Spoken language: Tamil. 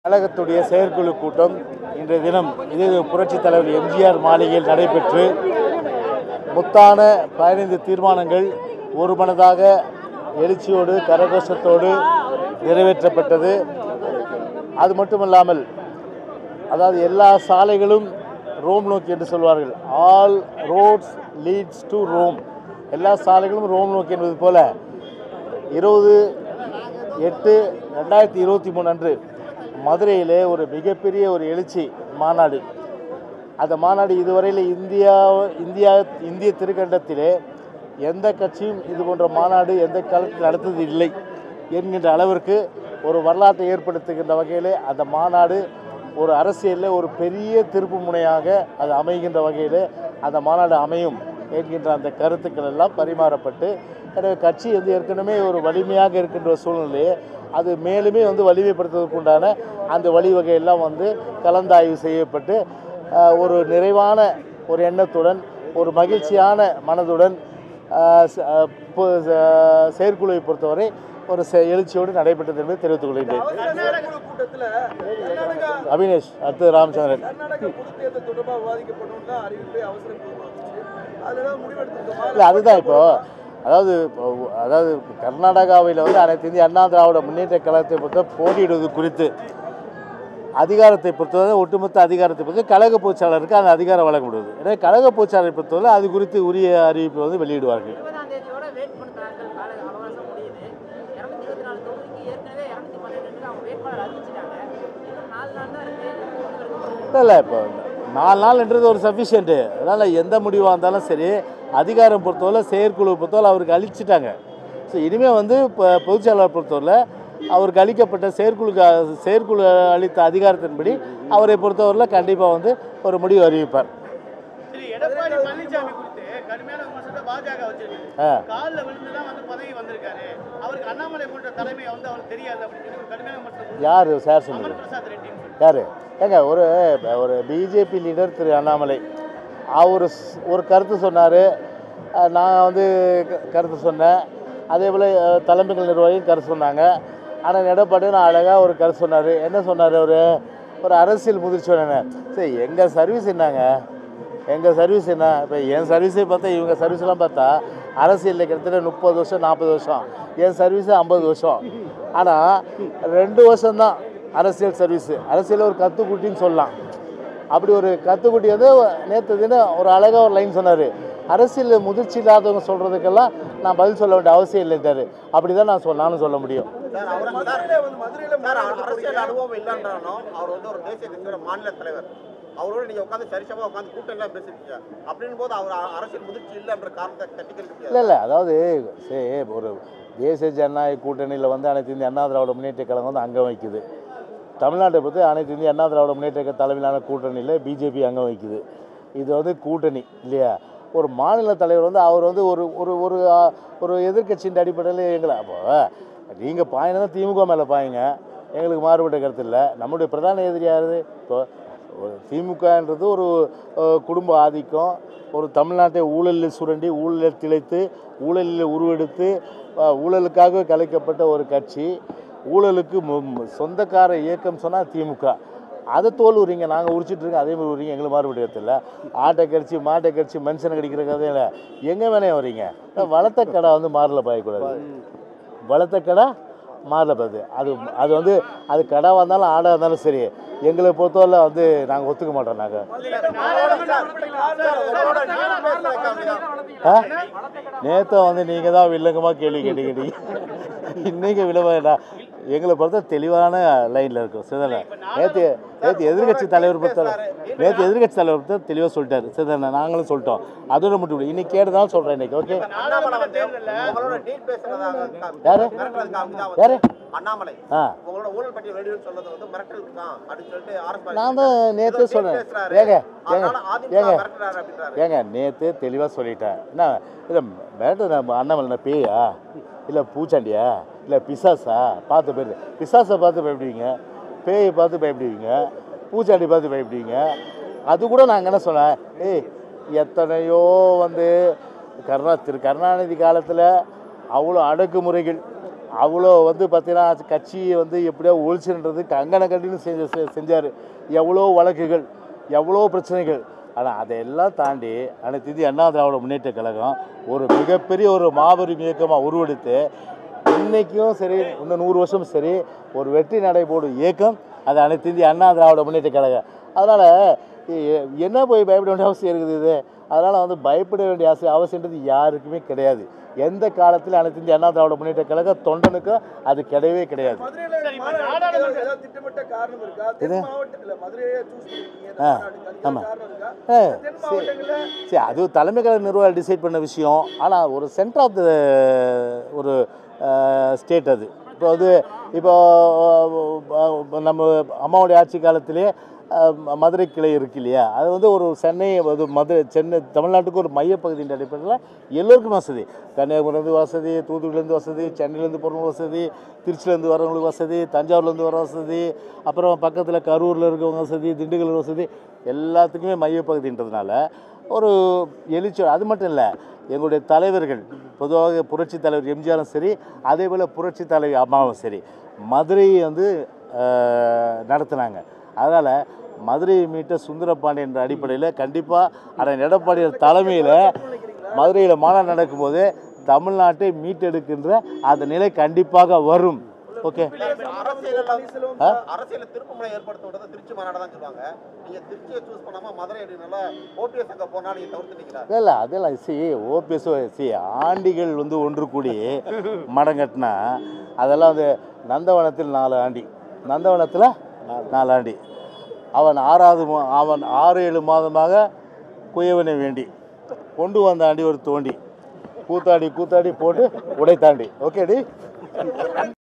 கழகத்துடைய செயற்குழு கூட்டம் இன்றைய தினம் இதே புரட்சித் தலைவர் எம்ஜிஆர் மாளிகையில் நடைபெற்று முத்தான பதினைந்து தீர்மானங்கள் ஒருமனதாக எழுச்சியோடு கரகோஷத்தோடு நிறைவேற்றப்பட்டது அது மட்டுமல்லாமல் அதாவது எல்லா சாலைகளும் ரோம் நோக்கி என்று சொல்வார்கள் all roads leads to Rome எல்லா சாலைகளும் ரோம் நோக்கி என்பது போல இருபது எட்டு ரெண்டாயிரத்தி இருபத்தி மூணு அன்று மதுரையிலே ஒரு மிகப்பெரிய ஒரு எழுச்சி மாநாடு அந்த மாநாடு இதுவரையில் இந்தியா இந்தியா இந்திய திருக்கண்டத்திலே எந்த கட்சியும் இது போன்ற மாநாடு எந்த காலத்தில் நடத்தது இல்லை என்கின்ற அளவிற்கு ஒரு வரலாற்றை ஏற்படுத்துகின்ற வகையிலே அந்த மாநாடு ஒரு அரசியலில் ஒரு பெரிய திருப்பு முனையாக அது அமைகின்ற வகையில் அந்த மாநாடு அமையும் என்கின்ற அந்த கருத்துக்கள் எல்லாம் பரிமாறப்பட்டு எனவே கட்சி வந்து ஏற்கனவே ஒரு வலிமையாக இருக்கின்ற சூழ்நிலையை அது மேலுமே வந்து வலிமைப்படுத்துவதற்குண்டான அந்த வழிவகையெல்லாம் வந்து கலந்தாய்வு செய்யப்பட்டு ஆஹ், ஒரு நிறைவான ஒரு எண்ணத்துடன் ஒரு மகிழ்ச்சியான மனதுடன் ஆஹ், ச- ஆஹ், பொ- ச- செயற்குழுவை பொறுத்தவரை ஒரு செ- எழுச்சியோடு நடைபெற்றது என்பதை தெரிவித்துக் கொள்கின்றேன் செயற்குழு கூட்டத்துல கர்நாடகா அபினேஷ் அடுத்து ராமச்சந்திரன் கர்நாடகா பொதுத் தேர்தல் தொடர்பாக விவாதிக்கப்படும் தான் அறிவிப்பை அவசர குழு வந்துச்சு அதுல தான் முடிவெடுத்திருக்கோமா இல்லை அதுதான் இப்போ அதாவது இப்போ அதாவது கர்நாடகாவில் வந்து அனைத்து இந்திய அண்ணா திராவிட முன்னேற்ற கழகத்தை பொறுத்த போட்டியிடுவது குறித்து அதிகாரத்தை பொறுத்தவரை ஒட்டுமொத்த அதிகாரத்தை பொறுத்து கழக பொதுச்சாளருக்கு அந்த அதிகாரம் வழங்கப்படுவது எனவே கழக பொதுச்சாளரை பொறுத்தவரை அது குறித்து உரிய அறிவிப்பை வந்து வெளியிடுவார்கள் இருபதாம் தேதியோட வேட்புமனு தாக்கல் கால அவகாசம் முடியுது இரநூத்தி இருபத்தி நாலு தொகுதிக்கு ஏற்கனவே இரநூத்தி பன்னெண்டு அவங்க வேட்பாளர் அறிவிச்சிட்டாங்க இன்னும் நாலு நாள் தான் இருக்கு எப்போ முடிவெடுக்க இல்லை இல்லை இப்போ நாலு நாள்ன்றது ஒரு சஃபிஷியண்ட்டு அதனால் எந்த முடிவாக இருந்தாலும் சரி அதிகாரம் பொறுத்தவரை செயற்குழு பொறுத்தவரை அவருக்கு அழிச்சிட்டாங்க ஸோ இனிமேல் வந்து இப்போ பொதுச்செயலாளர் பொறுத்தவரை அவருக்கு அளிக்கப்பட்ட செயற்குழு செயற்குழு அளித்த அதிகாரத்தின்படி அவரை பொறுத்தவரையில் கண்டிப்பாக வந்து ஒரு முடிவு அறிவிப்பார் திரு எடப்பாடி பழனிசாமி குறித்து கடுமையான விமர்சனத்தை பாஜக வச்சிருக்கு ஆ காலில் விழுந்து தான் வந்து பதவி வந்திருக்காரு அவருக்கு அண்ணாமலை போன்ற தலைமை வந்து அவருக்கு தெரியாது அப்படின்னு சொல்லி ஒரு கடுமையான விமர்சனம் யார் சார் சொன்னது அமர் பிரசாத் ரெட்டின்னு சொல்லி யார் ஏங்க ஒரு ஒரு பிஜேபி லீடர் திரு அண்ணாமலை அவர் ஸ்- ஒரு கருத்து சொன்னார் நான் வந்து க- கருத்து சொன்னேன் அதே போல் தலைமைகள் நிர்வாகிகள் கருத்து சொன்னாங்க ஆனால் எடப்பாடி நான் அழகாக ஒரு கருத்து சொன்னார் என்ன சொன்னார் அவர் ஒரு அரசியல் முதிர்ச்சி வேணும் சரி எங்கள் சர்வீஸ் என்னங்க எங்கள் சர்வீஸ் என்ன இப்போ என் சர்வீஸை பார்த்தா இவங்க சர்வீஸ்லாம் பார்த்தா அரசியலில் கிட்டத்தட்ட முப்பது வருஷம் நாற்பது வருஷம் என் சர்வீஸு ஐம்பது வருஷம் ஆனால் ரெண்டு வருஷம்தான் அரசியல் சர்வீஸு அரசியலில் ஒரு கத்துக்குட்டின்னு சொல்லலாம் அப்படி ஒரு கத்துக்குட்டி வந்து நேற்று தினம் ஒரு அழகாக ஒரு லைன் சொன்னார் அரசியல் முதிர்ச்சி இல்லாதவங்க சொல்கிறதுக்கெல்லாம் நான் பதில் சொல்ல வேண்டிய அவசியம் இல்லைட்டாரு அப்படி தான் நான் சொல் நானும் சொல்ல முடியும் மதுரையில வந்து மதுரையில சார் மாநாடு அரசியல் போறீங்க. அனுபவம் இல்லைன்றாலும் அவர் வந்து ஒரு தேசிய கட்சியோட மாநில தலைவர் அவரோட நீங்க உட்காந்து சரிசமா உட்காந்து கூட்டம்லாம் பேசிருக்கீங்க அப்படின் போது அவர் அ- அரசியல் முதிர்ச்சி இல்லைன்ற காரணத்தை தட்டிக்க முடியாது இல்லை இல்லை அதாவது சரி ஒரு தேசிய ஜனநாயக கூட்டணியில் வந்து அனைத்து இந்திய அண்ணா திராவிட முன்னேற்ற கழகம் வந்து அங்கம் வைக்குது தமிழ்நாட்டை பொறுத்து அனைத்து இந்திய அண்ணா திராவிட முன்னேற்ற கழக தலைமையிலான கூட்டணியில் பிஜேபி அங்கம் வைக்குது இது வந்து கூட்டணி இல்லையா ஒரு மாநில தலைவர் வந்து அவர் வந்து ஒரு ஒரு ஒரு ஆ, ஒரு எதிர்க்கட்சியின் அடிப்படையில் எங்களை அப்போ நீங்கள் பாயினா திமுக மேலே பாயுங்க எங்களுக்கு மாறுபட்ட கருத்து இல்லை நம்முடைய பிரதான எதிரி யாரு இப்போ ஒரு திமுகன்றது ஒரு அஹ், குடும்ப ஆதிக்கம் ஒரு தமிழ்நாட்டை ஊழலில் சுரண்டி ஊழலில் திளைத்து ஊழலில் உருவெடுத்து அஹ், ஊழலுக்காக கலைக்கப்பட்ட ஒரு கட்சி ஊழலுக்கு மு- மு- சொந்தக்கார இயக்கம் சொன்னால் திமுக அதை தோல் உரிங்க நாங்கள் உரிச்சிட்டு இருக்கோம் அதே மாதிரி உரிங்க எங்களுக்கு மாறுபடி இடத்துல ஆட்டை கடிச்சு மாட்டை கடிச்சு மனுஷனை கடிக்கிற கதையில் எங்கே வேணே வரீங்க வளர்த்த கடை வந்து மாறல பாயக்கூடாது வளர்த்த கடை மாறப்பது அது அது வந்து அது கடை வந்தாலும் ஆடாக இருந்தாலும் சரி எங்களை பொறுத்தவரை வந்து நாங்கள் ஒத்துக்க மாட்டோம் நாங்கள் ஆ நேற்று வந்து நீங்கள் தான் வில்லங்கமாக கேள்வி கேட்டுக்கிட்டீங்க இன்னைக்கு விலவாடா எங்களை பொறுத்த தெளிவான லைனில் இருக்கும் சிதன நேற்று நேற்று எதிர்கட்சி தலைவர் பொறுத்த நேற்று எதிர்கட்சி தலைவர் பொறுத்த தெளிவாக சொல்லிட்டாரு சிதன நாங்களும் சொல்லிட்டோம் அதோட மட்டும் இல்லை இன்னைக்கு கேட்டுதான் சொல்கிறேன் இன்னைக்கு ஓகே அண்ணாமலை வந்து உங்களோட டீல் பேசுறதாக யாரு? மிரட்டுறதுக்காக தான் யாரு? வந்து அண்ணாமலை ஆ உங்களோட ஊழல் பட்டியல் வெளியிட்டு சொல்றது வந்து மிரட்டல் தான் அப்படின்னு சொல்லிட்டு ஆர்எஸ் நான் தான் நேற்றே சொன்னேன் ஏங்க ஏங்க அதனால அதிமுக ஏங்க மிரட்டுறாரு அப்படின்றாரு ஏங்க நேற்று தெளிவாக சொல்லிட்டேன் என்ன இல்லை மிரட்டு நம்ம அண்ணாமலை என்ன பேயா இல்லை பூச்சாண்டியா இல்லை பிசாசா பார்த்து போயிரு பிசாசை பார்த்து பயப்படுவீங்க பேயை பார்த்து பயப்படுவீங்க பூச்சாண்டி பார்த்து பயப்படுவீங்க அது கூட நான் என்ன சொன்னேன் ஏய் எத்தனையோ வந்து கருணா திரு கருணாநிதி காலத்தில் அவ்வளோ அடக்குமுறைகள் அவ்வளோ வந்து பார்த்தீங்கன்னா கட்சியை வந்து எப்படியோ ஒழிச்சுன்றது கங்கன கட்டின்னு செஞ்ச செ- செஞ்சார் எவ்வளோ வழக்குகள் எவ்வளோ பிரச்சனைகள் ஆனால் அதையெல்லாம் தாண்டி அனைத்து இந்திய அண்ணா திராவிட முன்னேற்ற கழகம் ஒரு மிகப்பெரிய ஒரு மாபெரும் இயக்கமாக உருவெடுத்து இன்னைக்கும் சரி இன்னும் நூறு வருஷம் சரி ஒரு வெற்றி நடைபோடும் இயக்கம் அது அனைத்து இந்திய அண்ணா திராவிட முன்னேற்ற கழகம் அதனால் என்ன போய் பயப்பட வேண்டிய அவசியம் இருக்குது இது அதனால் வந்து பயப்பட வேண்டிய அவசியம் அவசியன்றது யாருக்குமே கிடையாது எந்த காலத்தில் அனைத்து இந்திய அண்ணா திராவிட முன்னேற்ற கழக தொண்டனுக்கும் அது கிடையவே கிடையாது மதுரையில சரி, இப்ப மாநாட்டுக்கு நாடாளுமன்ற- ஏதாவது ஏதாவது திட்டமிட்ட காரணம் இருக்கா தென் மாவட்ட இல்ல மதுரையை சூஸ் பண்ணிருக்கீங்க இந்த ஆ, மாநாட்டுக்கு அதுக்கு ஆமா. காரணம் இருக்கா ஆ, தென் சரி. மாவட்டங்கள்ல சரி அது தலைமை கழக நிர்வாகம் டிசைட் பண்ண விஷயம் ஆனால் ஒரு சென்டர் ஆஃப் த ஒரு ஸ்டேட் அது இப்போ வந்து இப்போ அஹ், நம்ம அம்மாவுடைய ஆட்சி காலத்திலே அஹ், மதுரை கிளை இருக்கு இல்லையா அது வந்து ஒரு சென்னை அது மதுரை சென்னை தமிழ்நாட்டுக்கு ஒரு மையப்பகுதியின் அடிப்படையில் எல்லோருக்கும் வசதி கன்னியாகுமரிலேருந்து வசதி தூத்துக்குடிலேருந்து வசதி சென்னையிலேருந்து போகிறவங்க வசதி திருச்சியிலேருந்து வரவங்களுக்கு வசதி தஞ்சாவூர்லேருந்து வர வசதி அப்புறம் பக்கத்தில் கரூரில் இருக்கவங்க வசதி திண்டுக்கல் வசதி எல்லாத்துக்குமே மையப்பகுதின்றதுனால ஒரு எழுச்சி அது மட்டும் இல்லை எங்களுடைய தலைவர்கள் பொதுவாக புரட்சி தலைவர் எம்ஜிஆரும் சரி அதே போல் புரட்சி தலைவி அம்மாவும் சரி மதுரையை வந்து அஹ், நடத்துனாங்க அதனால் மதுரையை மீட்ட சுந்தரபாண்டி என்ற அடிப்படையில் கண்டிப்பாக அண்ணன் எடப்பாடியார் தலைமையில் மதுரையில் மாநாடு நடக்கும்போது தமிழ்நாட்டை மீட்டெடுக்கின்ற அந்த நிலை கண்டிப்பாக வரும் ஓகே அரசியல் ஆ? அரசியல திருப்புமுனை ஏற்படுத்த விட்டது திருச்சி மாநாடு தான் சொல்லுவாங்க நீங்க திருச்சியை சூஸ் பண்ணாம மதுரை அப்படின்னால ஓபிஎஸ் அங்க போனா நீங்க தவிர்த்துட்டீங்களா இல்லை இல்லை அதெல்லாம் சி ஓபிஎஸ் சி ஆண்டிகள் வந்து ஒன்று கூடி மடம் கட்டினா அதெல்லாம் வந்து நந்தவனத்தில் நாலு ஆண்டி நந்தவனத்தில் நாலு ஆண்டி அவன் ஆறாவது மா- அவன் ஆறு ஏழு மாதமாக குயவனை வேண்டி கொண்டு வந்த ஆண்டி ஒரு தோண்டி கூத்தாடி கூத்தாடி போட்டு உடைத்தாண்டி ஓகேடி